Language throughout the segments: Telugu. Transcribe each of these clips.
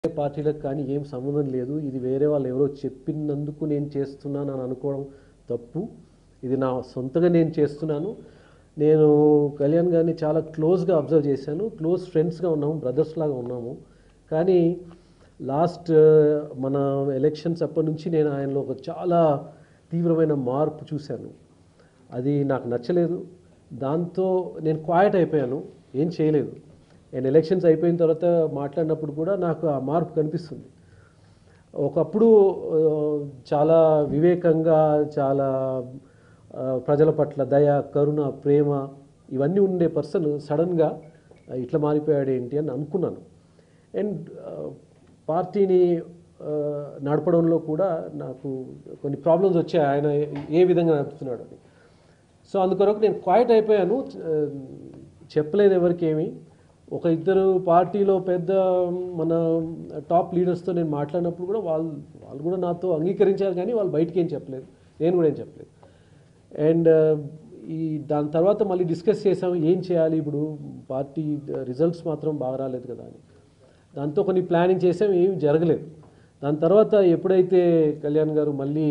పార్టీలకు కానీ ఏం సంబంధం లేదు ఇది వేరే వాళ్ళు ఎవరో చెప్పినందుకు నేను చేస్తున్నాను అని అనుకోవడం తప్పు ఇది నా సొంతగా నేను చేస్తున్నాను నేను కళ్యాణ్ గారిని చాలా క్లోజ్గా అబ్జర్వ్ చేశాను క్లోజ్ ఫ్రెండ్స్గా ఉన్నాము బ్రదర్స్ లాగా ఉన్నాము కానీ లాస్ట్ మన ఎలక్షన్స్ అప్పటి నుంచి నేను ఆయనలో ఒక చాలా తీవ్రమైన మార్పు చూశాను అది నాకు నచ్చలేదు దాంతో నేను క్వాయిట్ అయిపోయాను ఏం చేయలేదు నేను ఎలక్షన్స్ అయిపోయిన తర్వాత మాట్లాడినప్పుడు కూడా నాకు ఆ మార్పు కనిపిస్తుంది ఒకప్పుడు ఆ, చాలా వివేకంగా చాలా ఆ, ప్రజల పట్ల దయ కరుణ ప్రేమ ఇవన్నీ ఉండే పర్సన్ సడన్గా ఇట్లా మారిపోయాడు ఏంటి అని అనుకున్నాను అండ్ పార్టీని ఆ, నడపడంలో కూడా నాకు కొన్ని ప్రాబ్లమ్స్ వచ్చాయి ఆయన ఏ విధంగా నడుపుతున్నాడు అని సో అందుకొరకు నేను క్వైట్ అయిపోయాను ఆ, చెప్పలేదు ఎవరికి ఏమి ఒక ఇద్దరు పార్టీలో పెద్ద మన టాప్ లీడర్స్తో నేను మాట్లాడినప్పుడు కూడా వాళ్ళు వాళ్ళు కూడా నాతో అంగీకరించారు కానీ వాళ్ళు బయటికి ఏం చెప్పలేదు నేను కూడా ఏం చెప్పలేదు అండ్ ఈ దాని తర్వాత మళ్ళీ డిస్కస్ చేసాము ఏం చేయాలి ఇప్పుడు పార్టీ రిజల్ట్స్ మాత్రం బాగా రాలేదు కదా అని దాంతో కొన్ని ప్లానింగ్ చేసాం ఏమి జరగలేదు దాని తర్వాత ఎప్పుడైతే కళ్యాణ్ గారు మళ్ళీ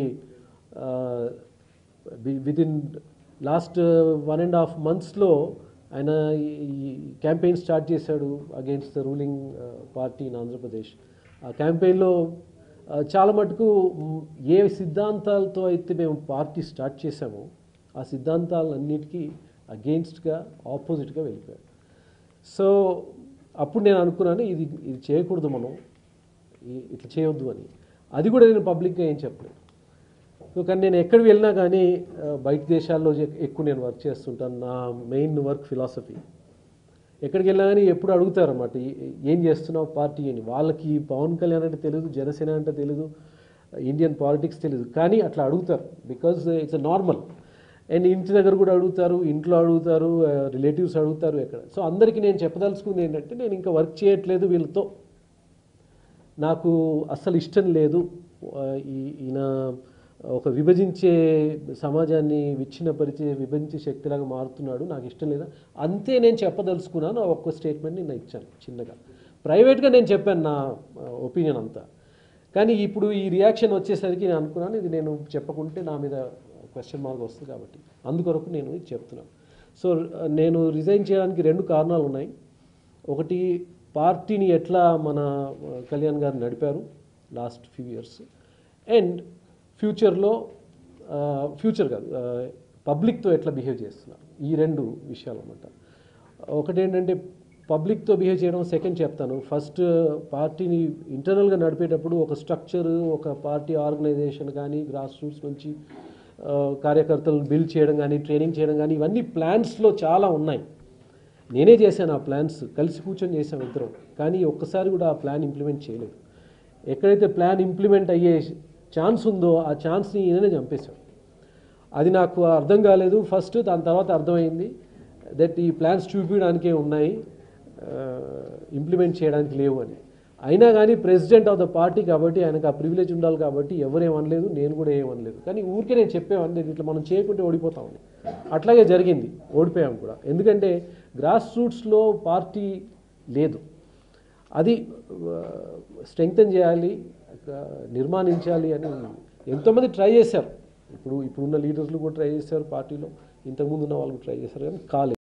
with in last one and half మంత్స్లో ఆయన ఈ క్యాంపెయిన్ స్టార్ట్ చేశాడు against the ruling party in Andhra Pradesh ఆ క్యాంపెయిన్లో చాలా మటుకు మ్, ఏ సిద్ధాంతాలతో అయితే మేము పార్టీ స్టార్ట్ చేశామో ఆ సిద్ధాంతాలన్నిటికీ అగెయిన్స్ట్గా ఆపోజిట్గా వెళ్ళిపోయాడు సో అప్పుడు నేను అనుకున్నాను ఇది ఇది చేయకూడదు మనం ఈ- ఇట్లా చేయొద్దు అని అది కూడా నేను పబ్లిక్గా ఏం చెప్పలేదు సో కానీ నేను ఎక్కడికి వెళ్ళినా కానీ ఆ, బయట దేశాల్లో ఎ- ఎక్కువ నేను వర్క్ చేస్తుంటాను నా మెయిన్ వర్క్ ఫిలాసఫీ ఎక్కడికి వెళ్ళినా కానీ ఎప్పుడు అడుగుతారు అన్నమాట "ఏ- ఏం చేస్తున్నావు పార్టీ అని వాళ్ళకి పవన్ కళ్యాణ్ అంటే తెలియదు జనసేన అంటే తెలియదు ఇండియన్ పాలిటిక్స్ తెలియదు కానీ అట్లా అడుగుతారు because it's a normal and ఇంటి దగ్గర కూడా అడుగుతారు ఇంట్లో అడుగుతారు రిలేటివ్స్ అడుగుతారు ఎక్కడ సో అందరికీ నేను చెప్పదలుచుకుంది ఏంటంటే నేను ఇంకా వర్క్ చేయట్లేదు వీళ్ళతో నాకు అస్సలు ఇష్టం లేదు ఆ, ఈ- ఈయన ఒక విభజించే సమాజాన్ని విచ్ఛిన్నపరిచే విభజించే శక్తిలాగా మారుతున్నాడు నాకు ఇష్టం లేదా అంతే నేను చెప్పదలుచుకున్నాను ఆ ఒక్క స్టేట్మెంట్ నేను ఇచ్చాను చిన్నగా ప్రైవేట్గా నేను చెప్పాను నా ఒపీనియన్ అంతా కానీ ఇప్పుడు ఈ రియాక్షన్ వచ్చేసరికి నేను అనుకున్నాను ఇది నేను చెప్పకుంటే నా మీద క్వశ్చన్ మార్క్ వస్తుంది కాబట్టి అందుకొరకు నేను ఇది చెప్తున్నాను సో ఆ, నేను రిజైన్ చేయడానికి రెండు కారణాలు ఉన్నాయి ఒకటి పార్టీని ఎట్లా మన ఆ, కళ్యాణ్ గారు నడిపారు లాస్ట్ ఫ్యూ ఇయర్స్ అండ్ ఫ్యూచర్లో ఫ్యూచర్ కాదు పబ్లిక్తో ఎట్లా బిహేవ్ చేస్తున్నారు ఈ రెండు విషయాలు అన్నమాట ఒకటి ఏంటంటే పబ్లిక్తో బిహేవ్ చేయడం సెకండ్ చెప్తాను ఫస్ట్ పార్టీని ఇంటర్నల్గా నడిపేటప్పుడు ఒక స్ట్రక్చర్ ఒక పార్టీ ఆర్గనైజేషన్ కానీ గ్రాస్ రూట్స్ నుంచి ఆ, కార్యకర్తలు బిల్డ్ చేయడం కానీ ట్రైనింగ్ చేయడం కానీ ఇవన్నీ ప్లాన్స్లో చాలా ఉన్నాయి నేనే చేశాను ఆ ప్లాన్స్ కలిసి కూర్చొని చేసాం ఇద్దరం కానీ ఒక్కసారి కూడా ఆ ప్లాన్ ఇంప్లిమెంట్ చేయలేదు ఎక్కడైతే ప్లాన్ ఇంప్లిమెంట్ అయ్యే ఛాన్స్ ఉందో ఆ ఛాన్స్ని ఈయననే చంపేశాం అది నాకు అర్థం కాలేదు ఫస్ట్ దాని తర్వాత అర్థమైంది దట్ ఈ ప్లాన్స్ చూపించడానికే ఉన్నాయి ఇంప్లిమెంట్ చేయడానికి లేవు అని అయినా కానీ ప్రెసిడెంట్ ఆఫ్ ద పార్టీ కాబట్టి ఆయనకు ఆ ప్రివిలేజ్ ఉండాలి కాబట్టి ఎవరేమనలేదు నేను కూడా ఏమనలేదు కానీ ఊరికే నేను చెప్పేవాడిని ఇట్లా మనం చేయకుంటే ఓడిపోతామని అట్లాగే జరిగింది ఓడిపోయాం కూడా ఎందుకంటే గ్రాస్ రూట్స్లో పార్టీ లేదు అది స్ట్రెంగ్తన్ చేయాలి ఆ, నిర్మాణించాలి అని ఎంతోమంది ట్రై చేశారు ఇప్పుడు ఇప్పుడున్న లీడర్లు కూడా ట్రై చేశారు పార్టీలో ఇంతకుముందు ఉన్న వాళ్ళు ట్రై చేశారు కానీ కాలేదు